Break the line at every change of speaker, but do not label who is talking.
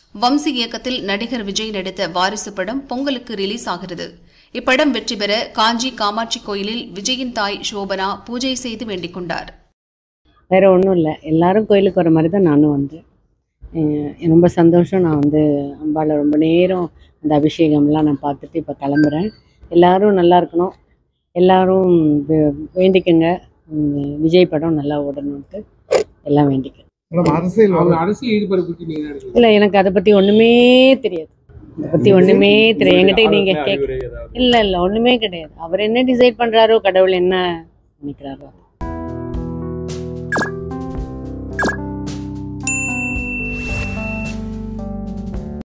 வம்சி இயக்கத்தில் நடிகர் விஜய் நடித்த வாரிசு படம் பொங்கலுக்கு ரிலீஸ் ஆகிறது இப்படம் வெற்றி பெற காஞ்சி காமாட்சி கோயிலில் விஜயின் தாய் சோபனா பூஜை செய்து வேண்டிக் கொண்டார்
வேற ஒன்றும் இல்லை எல்லாரும் கோயிலுக்கு வர மாதிரி தான் நானும் வந்தேன் அஹ் ரொம்ப சந்தோஷம் நான் வந்து அம்பாளை ரொம்ப நேரம் அந்த அபிஷேகம்லாம் நான் பார்த்துட்டு இப்போ கிளம்புறேன் எல்லாரும் நல்லா இருக்கணும் எல்லாரும் வே- வேண்டிக்கங்க உம் விஜய் படம் நல்லா ஓடணுன்ட்டு எல்லாம் வேண்டிக்க
மேடம் அரசியல்
அவங்க
வர-
அரசியல் ஈடுபாடு பற்றி நீங்க என்ன நினைக்கிறீங்க
இல்லை எனக்கு அதை பற்றி ஒன்றுமே தெரியாது அதை பற்றி ஒன்றுமே தெரியாது என்கிட்ட நீங்கள் கேட்க இல்லை இல்லை ஒன்றுமே கிடையாது அவர் என்ன டிசைட் பண்ணுறாரோ கடவுள் என்ன நினைக்கிறாரோ